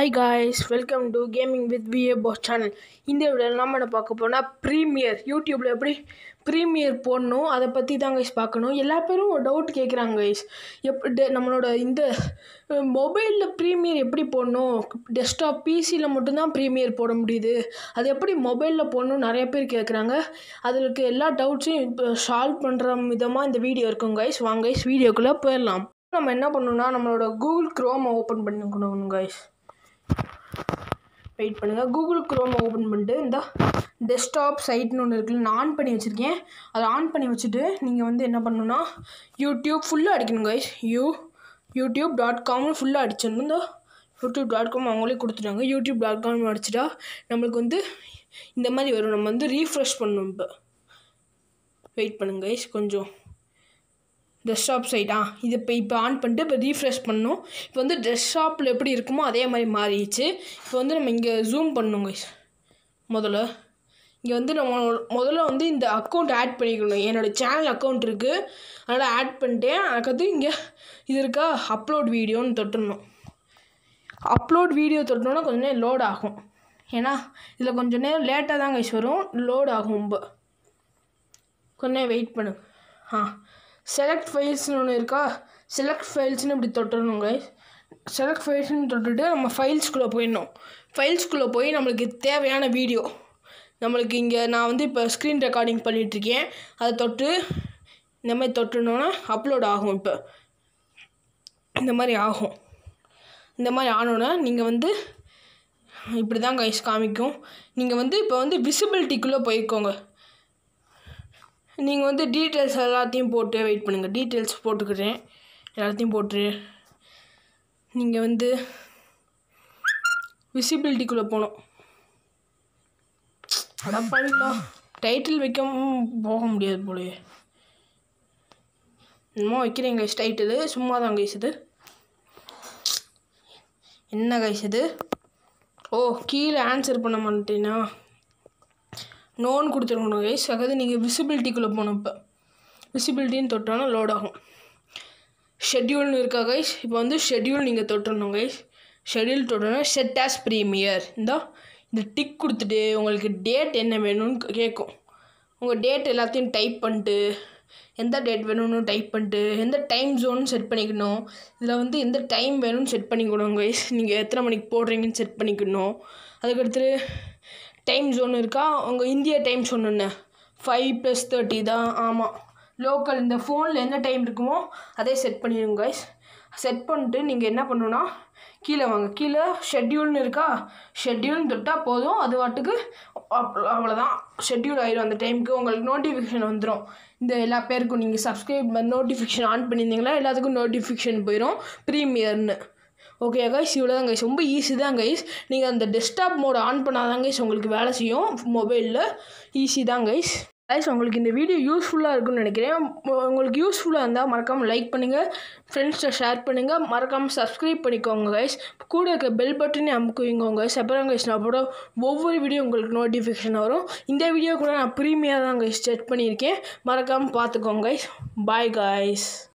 hi guys welcome to gaming with VA boss channel இந்த வீடியோவில் நம்ம என்ன பார்க்க போனால் ப்ரீமியர் யூடியூப்பில் எப்படி ப்ரீமியர் போடணும் அதை பற்றி தான் கைஸ் பார்க்கணும் எல்லா பேரும் ஒரு டவுட் கேட்குறாங்க கைஸ் எப் டெ- நம்மளோட இந்த மொபைலில் ப்ரீமியர் எப்படி போடணும் டெஸ்க்டாப் பிசியில் மட்டும்தான் ப்ரீமியர் போட முடியுது அது எப்படி மொபைலில் போடணும் நிறைய பேர் கேட்குறாங்க அதுக்கு எல்லா டவுட்ஸையும் இப்போ சால்வ் பண்ணுற விதமாக இந்த வீடியோ இருக்கும் கைஸ் வாங்க கைஸ் வீடியோக்குள்ளே போயிடலாம் நம்ம என்ன பண்ணணும்னா நம்மளோட கூகுள் க்ரோமை ஓப்பன் பண்ணிக்கணும் கைஸ் வெயிட் பண்ணுங்கள் கூகுள் க்ரோமை ஓப்பன் பண்ணிட்டு இந்த டெஸ்க்டாப் சைட்னு ஒன்று இருக்குல்ல நான் ஆன் பண்ணி வச்சுருக்கேன் அதை ஆன் பண்ணி வச்சுட்டு நீங்கள் வந்து என்ன பண்ணணும்னா யூடியூப் ஃபுல்லாக அடிக்கணும் கைஸ் யூ யூடியூப் டாட் காம்னு ஃபுல்லாக அடிச்சிடணும் இந்த யூடியூப் டாட் காம் அவங்களே கொடுத்துட்டாங்க யூடியூப் டாட் காம் அடிச்சிட்டா நம்மளுக்கு வந்து இந்த மாதிரி வரும் நம்ம வந்து ரீஃப்ரெஷ் பண்ணணும் இப்போ வெயிட் பண்ணுங்க கைஸ் கொஞ்சம் டெஸ்க்டாப் சைடா இது இப்போ இப்போ ஆன் பண்ணிட்டு இப்போ ரீஃப்ரெஷ் பண்ணணும் இப்போ வந்து டெஸ்க்டாப்பில் எப்படி இருக்குமோ அதே மாதிரி மாறிடுச்சு இப்போ வந்து நம்ம இங்கே ஜூம் பண்ணணும் guys முதல்ல இங்கே வந்து நம்ம முதல்ல வந்து இந்த அக்கௌண்ட் ஆட் பண்ணிக்கணும் என்னோடய சேனல் அக்கௌண்ட் இருக்குது அதனால் ஆட் பண்ணிட்டேன் அதுக்கடுத்து இங்கே இது இருக்கா அப்லோட் வீடியோன்னு தொட்டுடணும் அப்லோட் வீடியோ தொட்டோன்னா கொஞ்சம் நேரம் லோட் ஆகும் ஏன்னா இதில் கொஞ்சம் நேரம் லேட்டாக தான் கைஸ் வரும் லோட் ஆகும் ரொம்ப கொஞ்ச நேரம் வெயிட் பண்ணுங்க ஆ செலக்ட் ஃபைல்ஸ்னு ஒன்று இருக்கா செலக்ட் ஃபைல்ஸ்னு இப்படி தொட்டுறணும் கைஸ் செலக்ட் ஃபைல்ஸ்னு தொட்டுட்டு நம்ம ஃபைல்ஸ்குள்ளே போயிடணும் ஃபைல்ஸ்குள்ளே போய் நம்மளுக்கு தேவையான வீடியோ நம்மளுக்கு இங்கே நான் வந்து இப்போ ஸ்க்ரீன் ரெக்கார்டிங் பண்ணிகிட்ருக்கேன் அதை தொட்டு இந்த மாதிரி தொட்டுனோன்னா அப்லோட் ஆகும் இப்போ இந்த மாதிரி ஆகும் இந்த மாதிரி ஆனோன்னா நீங்கள் வந்து இப்படி தான் கைஸ் காமிக்கும் நீங்கள் வந்து இப்போ வந்து விசிபிலிட்டிக்குள்ளே போய்க்கோங்க நீங்கள் வந்து டீட்டெயில்ஸ் எல்லாத்தையும் போட்டு வெயிட் பண்ணுங்கள் டீட்டெயில்ஸ் போட்டுக்கிறேன் எல்லாத்தையும் போட்டு நீங்கள் வந்து விசிபிலிட்டிக்குள்ளே போகணும் அடப்பாங்களா டைட்டில் வைக்க போக முடியாது போலயே என்னமோ வைக்கிறேன் கைஸ் டைட்டில் சும்மா தான் கைஸ் இது என்ன கைஸ் இது ஓ கீழே ஆன்சர் பண்ண மாட்டேனா நோன் கொடுத்துருக்கணும் கைஸ் அதாவது நீங்கள் விசிபிலிட்டிக்குள்ளே போகணும் இப்போ விசிபிலிட்டின்னு தொட்டோன்னா லோட் ஆகும் ஷெட்யூல்னு இருக்கா கைஸ் இப்போ வந்து ஷெட்யூல் நீங்கள் தொட்டுறணும் கைஸ் ஷெட்யூல் தொட்டோன்னா செட் ஆஸ் ப்ரீமியர் இந்த இந்த டிக் கொடுத்துட்டு உங்களுக்கு டேட் என்ன வேணும்னு கேட்கும் உங்கள் டேட் எல்லாத்தையும் டைப் பண்ணிட்டு எந்த டேட் வேணும்னு டைப் பண்ணிட்டு எந்த டைம் ஜோன் செட் பண்ணிக்கணும் இதில் வந்து எந்த டைம் வேணும்னு செட் பண்ணிக்கணும் கைஸ் நீங்கள் எத்தனை மணிக்கு போடுறீங்கன்னு செட் பண்ணிக்கணும் அதுக்கடுத்து டைம் ஜோன் இருக்கா உங்கள் இந்தியா டைம் சொன்னேன்னு ஃபைவ் ப்ளஸ் தேர்ட்டி தான் ஆமாம் லோக்கல் இந்த ஃபோனில் என்ன டைம் இருக்குமோ அதே செட் பண்ணிடுங்க கைஸ் செட் பண்ணிட்டு நீங்கள் என்ன பண்ணணும்னா கீழே வாங்க கீழே ஷெட்யூல்னு இருக்கா ஷெட்யூல்னு தொட்டால் போதும் அது வாட்டுக்கு அப்- அவ்வளோதான் ஷெட்யூல் ஆயிடும் அந்த டைமுக்கு உங்களுக்கு நோட்டிஃபிகேஷன் வந்துடும் இந்த எல்லா பேருக்கும் நீங்கள் சப்ஸ்கிரைப் நோட்டிஃபிகேஷன் ஆன் பண்ணியிருந்தீங்களா எல்லாத்துக்கும் நோட்டிஃபிகேஷன் போயிடும் ப்ரீமியர்னு ஓகே கைஸ் இவ்வளோ தான் கைஸ் ரொம்ப ஈஸி தான் கைஸ் நீங்கள் அந்த டெஸ்க்டாப் மோட் ஆன் பண்ணாதான் கைஸ் உங்களுக்கு வேலை செய்யும் மொபைலில் ஈஸி தான் கைஸ் கைஸ் உங்களுக்கு இந்த வீடியோ யூஸ்ஃபுல்லாக இருக்கும்னு நினைக்கிறேன் உ- உங்களுக்கு யூஸ்ஃபுல்லாக இருந்தால் மறக்காமல் லைக் பண்ணுங்கள் ஃப்ரெண்ட்ஸ்கிட்ட ஷேர் பண்ணுங்கள் மறக்காமல் சப்ஸ்கிரைப் பண்ணிக்கோங்க கைஸ் கூட இருக்க பெல் பட்டனே அமுக்குவீங்க கைஸ் அப்புறம் கைஸ் நான் போட ஒவ்வொரு வீடியோ உங்களுக்கு நோட்டிஃபிகேஷன் வரும் இந்த வீடியோ கூட நான் ப்ரீமியாக தான் கைஸ் செட் பண்ணியிருக்கேன் மறக்காமல் பார்த்துக்கோங்க கைஸ் பாய் கைஸ்